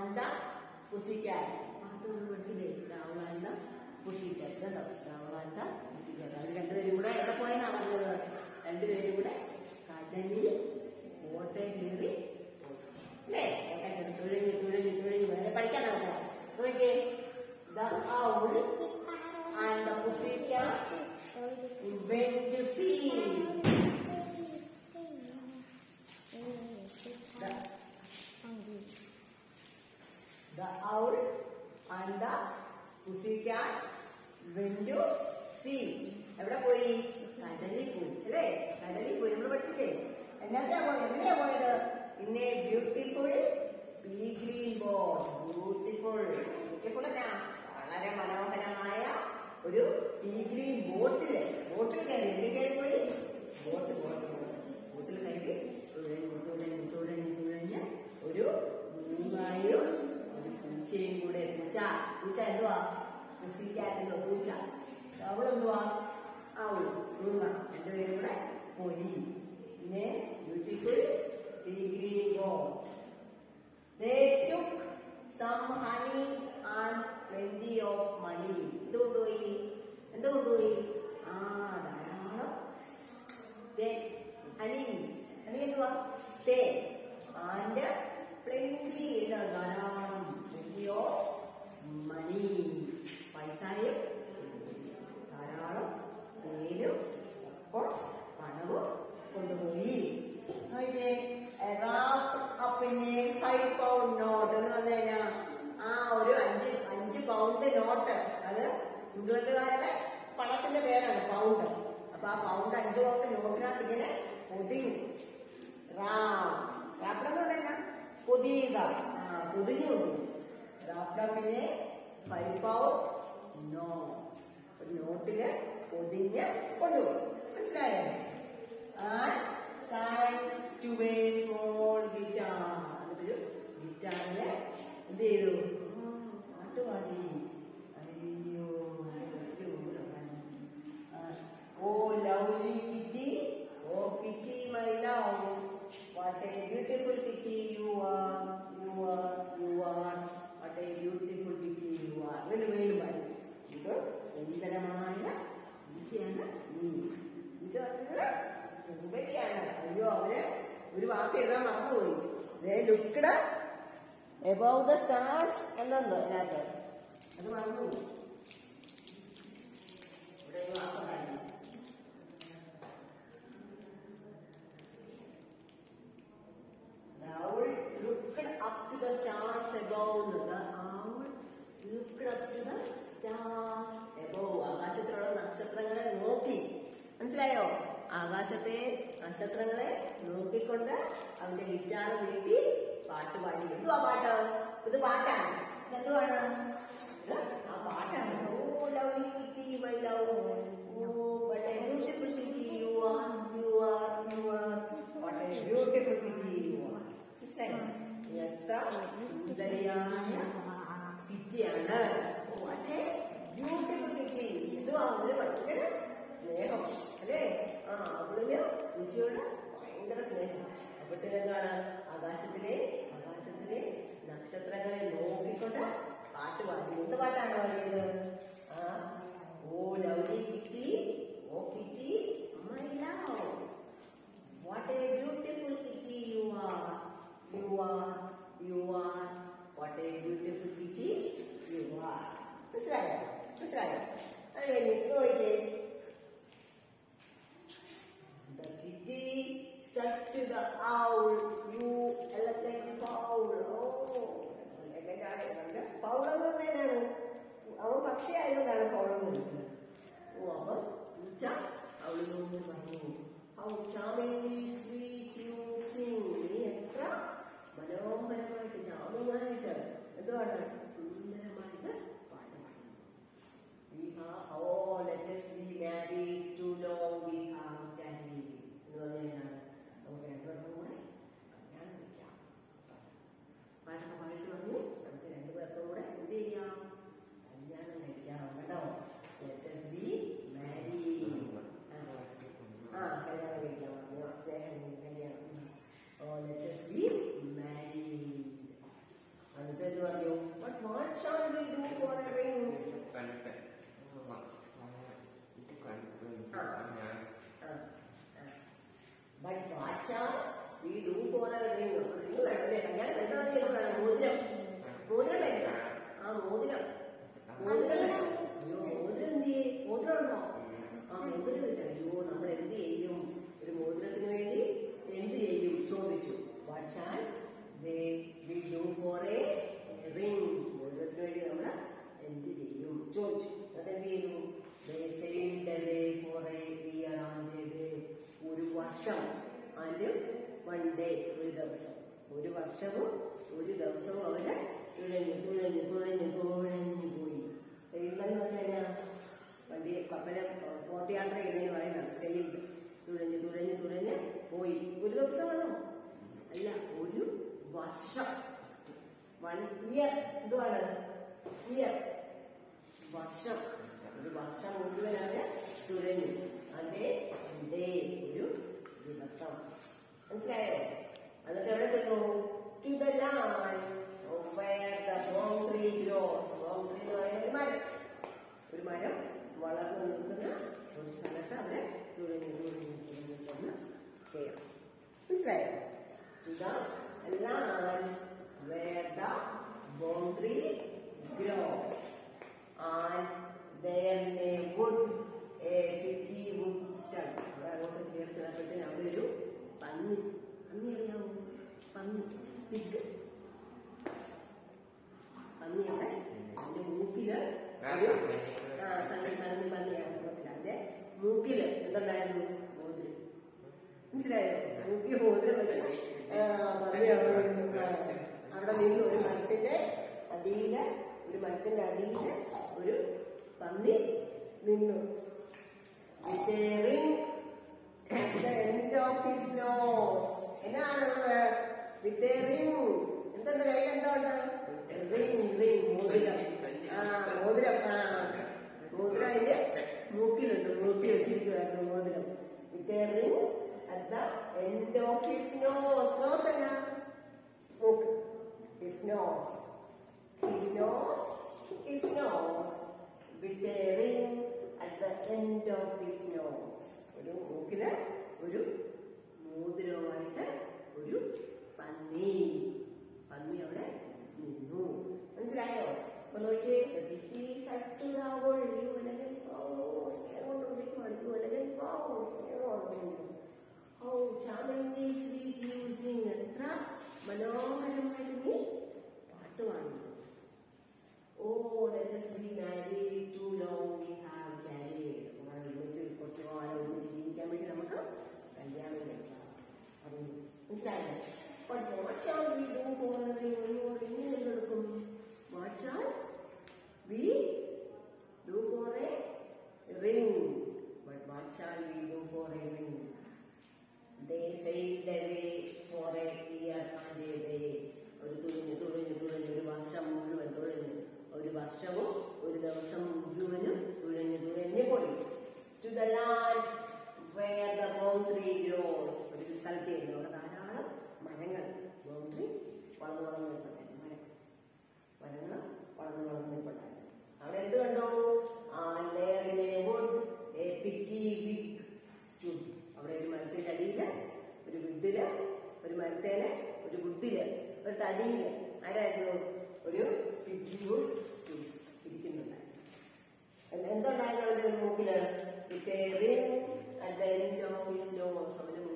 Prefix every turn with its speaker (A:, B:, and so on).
A: And the പുസിക്കാറ്റ് പാട്ട് നമ്മൾ പഠിച്ചില്ലേ രാവൾ ആൻഡ് ദ പുസിക്കാറ്റ് കണ്ടോ രാവൾ ആൻഡ് ദ പുസിക്കാറ്റ് അവർ രണ്ടുപേരും കൂടെ എവിടെ പോയെന്നാ പറഞ്ഞത് രണ്ടുപേരും കൂടെ കടലിൽ ഓട്ടെ കയറി അല്ലേ ഓട്ടെ കയറി തുഴഞ്ഞു തുഴഞ്ഞു തുഴഞ്ഞു വരെ പഠിക്കാൻ നോക്കാം നോക്കിയേ the owl and the pussycat went to sea. The, the owl and the pussycat went to sea. എവിടെ പോയി കടലിൽ പോയി അല്ലേ കടലിൽ പോയി നമ്മൾ പഠിച്ചില്ലേ എന്നാ പോയത് എങ്ങനെയാ പോയത് പിന്നെ beautiful pea green boat beautiful beautiful എന്നാ വളരെ മനോഹരമായ ഒരു പീ ഗ്രീൻ ബോട്ടില് ബോട്ടിൽ കയറി എന്ത് കയറി പോയി ബോട്ട് ബോട്ട് ബോട്ടിൽ കയറി തുഴഞ്ഞു തുഴഞ്ഞു തുഴഞ്ഞു തുഴഞ്ഞ് ഒരു മൂന്നായും ഒരു പൂച്ചയും കൂടെ പൂച്ച പൂച്ച എന്തുവാ പുസിക്കാറ്റുന്ന പൂച്ച അവളെന്തുവാ അവൾ മൂന്ന രണ്ടുപേരും കൂടെ പോയി പിന്നെ beautiful pea green boat They took some honey and plenty of money. എന്ത് കൊണ്ടുപോയി എന്ത് കൊണ്ടുപോയി ആ ധാരാളം തേൻ ഹണി ഹണി എന്തുവാ തേൻ ആൻഡ് പ്ലെന്റി ധാരാളം പ്ലെന്റി ഓഫ് മണി പൈസയും ധാരാളം തേനും അപ്പോൾ പണവും കൊണ്ടുപോയി നോക്കിയേ പിന്നെ ഫൈവ് പൗണ്ട് നോട്ട് എന്ന് പറഞ്ഞു കഴിഞ്ഞാൽ ആ ഒരു അഞ്ച് അഞ്ച് പൗണ്ട് നോട്ട് അത് ഇംഗ്ലണ്ടുകാരുടെ പണത്തിന്റെ പേരാണ് പൗണ്ട് അപ്പൊ ആ പൗണ്ട് അഞ്ച് പൗണ്ട് നോട്ടിനകത്ത് ഇങ്ങനെ പൊതിഞ്ഞു റാം റാപ്പിടെന്ന് പറഞ്ഞാൽ പൊതിയുക ആ പൊതിഞ്ഞു റാപ്പിനെ ഫൈവ് പൗണ്ട് നോ ഒരു നോട്ടില് പൊതിഞ്ഞ് കൊണ്ടുപോയി മനസ്സിലായോ and sang to a small guitar എന്നിട്ടൊരു ഗിറ്റാറില് എന്ത് ചെയ്തു ഉം, പാട്ട് പാടി അയ്യോ ഇച്ചിരി മുമ്പിലുണ്ടായിരുന്നു. ആ, oh lovely kitty oh kitty my love what a beautiful kitty you are you are you are what a beautiful kitty you are വീണ്ടും വീണ്ടും പാടി ഇത് സുന്ദരമായ ഈച്ചയാണ് നീ ഈച്ച നല്ല സുന്ദരിയാണ് അയ്യോ അവര് ഒരു വാക്ക് എഴുതാൻ മറന്നുപോയി they looked above the stars എന്നുണ്ട് അതിനകത്ത് അത് മറന്നുപോയി ഇവിടെ ഒരു വാക്കുണ്ടായിരുന്നു The owl looked up to the stars above. The owl looked up to the stars above. ആകാശത്തിലുള്ള നക്ഷത്രങ്ങളെ നോക്കി മനസ്സിലായോ ആകാശത്തെ നക്ഷത്രങ്ങളെ നോക്കിക്കൊണ്ട് അവന്റെ ഗിറ്റാർ വീട്ടി പാട്ട് പാടി എന്തുവാ പാട്ട് ഇത് പാട്ടാണ് ഇതെന്തുവാണ് ഇത് ആ പാട്ടാണ് oh love kitty my love oh but a beautiful kitty you are you are you are what a beautiful kitty you are മനസ്സിലായോ എത്ര സുന്ദരിയായ കിറ്റിയാണ് വാട്ട് എ ബ്യൂട്ടിഫുൾ കിറ്റി ഇത് അവര് ഭയങ്കര സ്നേഹം അല്ലേ ആ അവളിന് പൂച്ചയോട് ഭയങ്കര സ്നേഹം അപ്പോഴത്തേനെന്താണ് ആകാശത്തിലെ ആകാശത്തിലെ നക്ഷത്രങ്ങളെ നോക്കിക്കൊണ്ട് പാട്ട് പാടി എന്ത് പാട്ടാണ് പാടിയത് ആ oh lovely kitty oh kitty my love what a beautiful kitty you are you are you are what a beautiful kitty you are മനസ്സിലായോ മനസ്സിലായോ അത് കഴിഞ്ഞ് നോക്കിയേ The kitty said to the owl, You elegant fowl. Oh, elegant ആണ് നല്ല fowl എന്ന് പറഞ്ഞാലാണ് അവൻ പക്ഷി ആയതുകൊണ്ടാണ് fowl എന്ന് വിളിക്കുന്നത് ഓ അപ്പൊ പൂച്ച അവളിനോട് പറഞ്ഞു How charmingly sweet you sing. നീ എത്ര മനോഹരമായിട്ട് ചാമുമായിട്ട് എന്തുവാണ് സുന്ദരമായിട്ട് പാട്ട് പാടുന്നു We have, oh, let us be ദിവസവും ഒരു ദിവസവും അവര് തുഴഞ്ഞു തുഴഞ്ഞു തുഴഞ്ഞു തുഴഞ്ഞു പോയി സെയിലെന്ന് പറഞ്ഞാൽ വണ്ടി കപ്പല് ബോട്ട് യാത്ര ചെയ്യുന്നതിന് പറയുന്നത് സെയിൽ തുഴഞ്ഞു തുഴഞ്ഞു തുഴഞ്ഞ് പോയി ഒരു ദിവസമാണോ അല്ല ഒരു വർഷം വൺ ഇയർ എന്തുവാണ് ഇയർ വർഷം ഒരു വർഷം മുഴുവൻ അവര് തുഴഞ്ഞു അതേ ഡേ ഒരു ദിവസം മനസ്സിലായോ എന്നിട്ട് എവിടെ ചെന്നു to the land where the palm tree grows. Palm tree എന്ന് പറയുന്നത് ഒരു മരം ഒരു മരം വളർന്നു നിൽക്കുന്ന ഒരു സ്ഥലത്ത് അവരെ തുഴഞ്ഞു തുഴഞ്ഞു തുഴഞ്ഞു ചെന്ന് കയറും മനസ്സിലായോ to the land where the palm tree grows. And there they would a picky wood stand. അവിടെ അങ്ങോട്ട് കയറി ചെന്നപ്പോഴത്തേന് അവിടെ ഒരു പന്നി പന്നി അറിയാമോ പന്നി പിഗ് പന്നിയുടെ അതിന്റെ മൂക്കില് ഒരു ആ പന്നി പന്നി പന്നിയാണ് കുഴപ്പമില്ല അതിന്റെ മൂക്കില് എന്തുണ്ടായിരുന്നു മോതിരം മനസ്സിലായോ മൂക്കിൽ മോതിരം വെച്ച് ആ, പന്നി അവിടെ നിന്ന് ആ, അവിടെ നിന്ന് ഒരു മരത്തിന്റെ അടിയില് ഒരു മരത്തിന്റെ അടിയില് ഒരു പന്നി നിന്നു With a ring at the end of his nose. എന്നാണുള്ളത് വിത്ത് എ റിംഗ് എന്തുണ്ട് കയ്യിൽ എന്താ ഉണ്ട് റിംഗ് റിംഗ് മോതിരം ആ മോതിരം ആ മോതിരം അതിന്റെ മൂക്കിലുണ്ട് മൂക്കി വെച്ചിരിക്കുവായിരുന്നു മോതിരം with a ring at the end of his nose nose എന്നാ മൂക്ക് his nose his nose his nose with a ring at the end of his nose ഒരു മൂക്കില് ഒരു മോതിരവുമായിട്ട് ഒരു പന്നി പന്നി അവിടെ നിന്നു മനസ്സിലായോ അപ്പൊ നോക്കിയേ സട്ടുതാവോൾ ഈ ഉലകൻ സ്നേഹം കൊണ്ട് വിളിക്കുവാണ് ഈ ഉലകൻ സ്നേഹമാണ് ഓ ചാമന്റെ സ്വീറ്റ് യൂസിങ് എത്ര മനോഹരമായിട്ട് നീ പാട്ട് പാടുന്നു Oh, let us be married. Too long we have married. നമ്മൾ ഒരുമിച്ച് കുറച്ച് കാലം ഒരുമിച്ച് ജീവിക്കാൻ വേണ്ടി നമുക്ക് കല്യാണം കഴിക്കാം പറഞ്ഞു മനസ്സിലായില്ലേ But what shall we do for a ring? ഒരു ring എന്തെടുക്കും What shall we do for a ring? But what shall we do for a ring? They sailed away for a year and a day. ഒരു തുഴഞ്ഞു തുഴഞ്ഞു തുഴഞ്ഞു ഒരു വർഷം മുഴുവൻ തുഴഞ്ഞു ഒരു വർഷവും ഒരു ദിവസം മുഴുവനും തുഴഞ്ഞു തുഴഞ്ഞു പോയി to the land where the boundary grows ഒരു സ്ഥലത്തേക്ക് അവിടെ ധാരാളം മരങ്ങൾ ബൗണ്ടറി വളർന്നു വളർന്നു നിൽപ്പുണ്ടായിരുന്നു മരം മരങ്ങൾ വളർന്നു വളർന്നു നിൽപ്പുണ്ടായിരുന്നു അവിടെ എന്ത് കണ്ടു ആ there in a wood a picky wig stood. അവിടെ ഒരു മരത്തിന്റെ അടിയില് ഒരു വിഡില് ഒരു മരത്തേല് ഒരു വുഡില് ഒരു തടിയില് ആരായിരുന്നു ഒരു പിക്കി വുഡ് stood ഇരിക്കുന്നുണ്ടായിരുന്നു എന്ത് എന്തുണ്ടായിരുന്നു അവന്റെ മൂക്കില് ring at the end of his nose അവന്റെ